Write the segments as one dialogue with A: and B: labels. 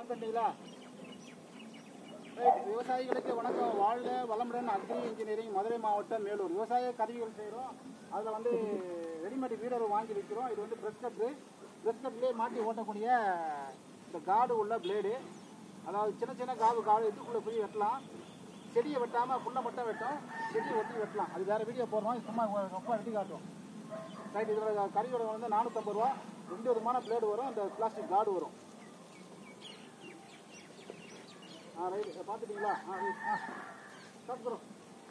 A: On பண்ணிட்டீங்களா right விவசாயிகளுக்கு வணக்கம் வாழ்க வளமுடன் அக்ரி இன்ஜினியரிங் மதுரை மாவட்டம் மேலூர் விவசாய கருவிகள் செய்கிறோம் அதில் வந்து ரெடிமேட் வீரர் வாங்கி விற்கிறோம் இது வந்து ப்ரெஸ் கட்டு ப்ரெஸ் கட்லேயே மாட்டி ஓட்டக்கூடிய இந்த காடு உள்ள பிளேடு அதாவது சின்ன சின்ன காவு காடு இதுக்குள்ளே போய் வெட்டலாம் செடியை வெட்டாமல் புல்லை மட்டும் வெட்டும் செடியை ஒட்டி வெட்டலாம் அது வேறு வீடியோ போடுறோம் இது சும்மா ரொம்ப வெட்டி காட்டும் ரைட் இதோட கறியோட வந்து நானூற்றம்பது ரூபா ரெண்டு விதமான பிளேடு வரும் இந்த பிளாஸ்டிக் கார்டு வரும் ஆ ரைட் பார்த்துட்டீங்களா ஆ ரைட் ஆ ஸ்டார்ட் ப்ரோ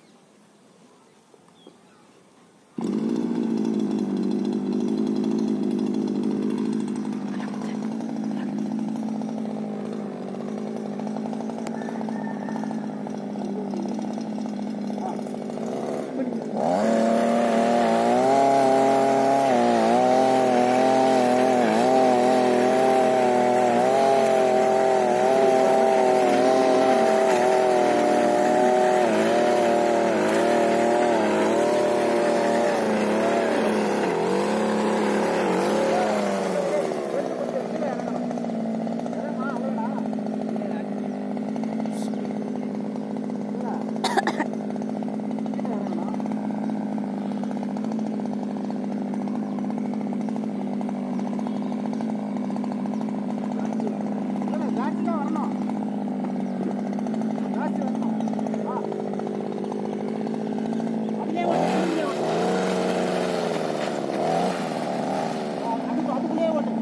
A: அதுக்குள்ளேயே ஓட்டு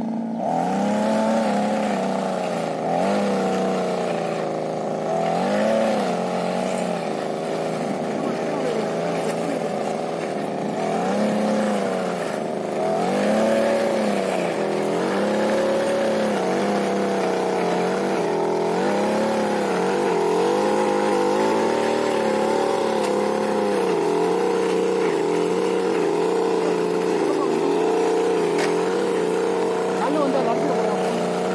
A: கல் வந்து அந்த இடத்துல போடும்.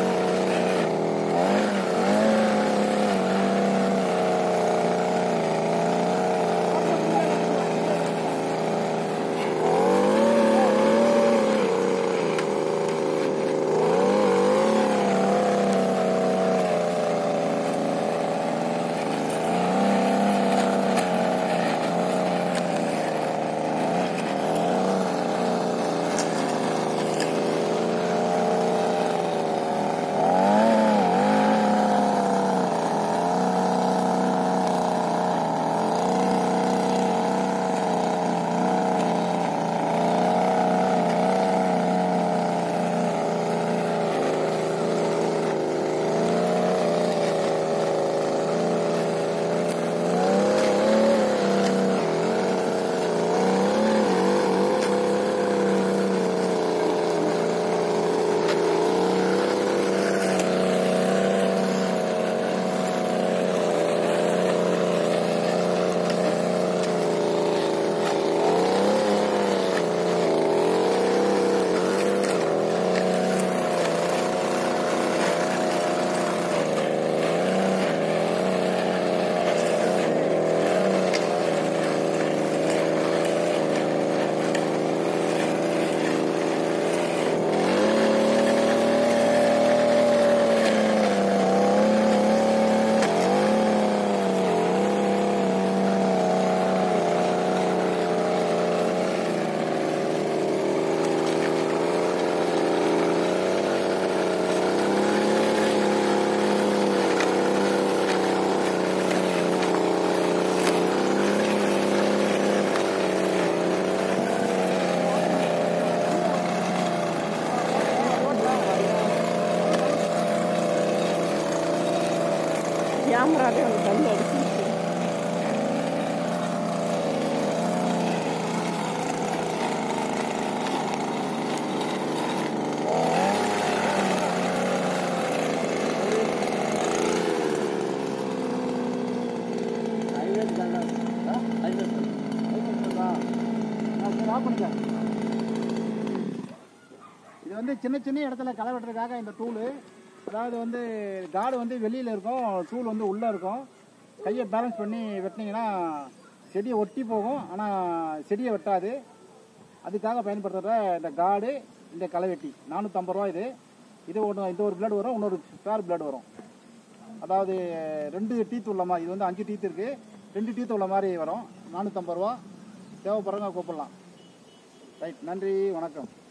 B: கேமராவே ஒரு கல் அடிச்சிருச்சு
A: இது வந்து சின்ன சின்ன இடத்துல களை வெட்டுறதுக்காக இந்த டூலு அதாவது வந்து காடு வந்து வெளியில் இருக்கும் டூல் வந்து உள்ளே இருக்கும் கையை பேலன்ஸ் பண்ணி வெட்டினீங்கன்னா செடியை ஒட்டி போகும் ஆனால் செடியை வெட்டாது அதுக்காக பயன்படுத்துகிற இந்த காடு இந்த களைவெட்டி நானூற்றம்பது ரூபா இது இது ஒன்று இந்த ஒரு பிளேடு வரும் இன்னொரு ஸ்பேர் பிளேடு வரும் அதாவது ரெண்டு டீத் உள்ள மாதிரி இது வந்து அஞ்சு டீத் இருக்குது ரெண்டு டீத் உள்ள மாதிரி வரும் நானூற்றம்பது ரூபா தேவைப்படுறவங்க கூப்பிடலாம் ரைட் நன்றி வணக்கம்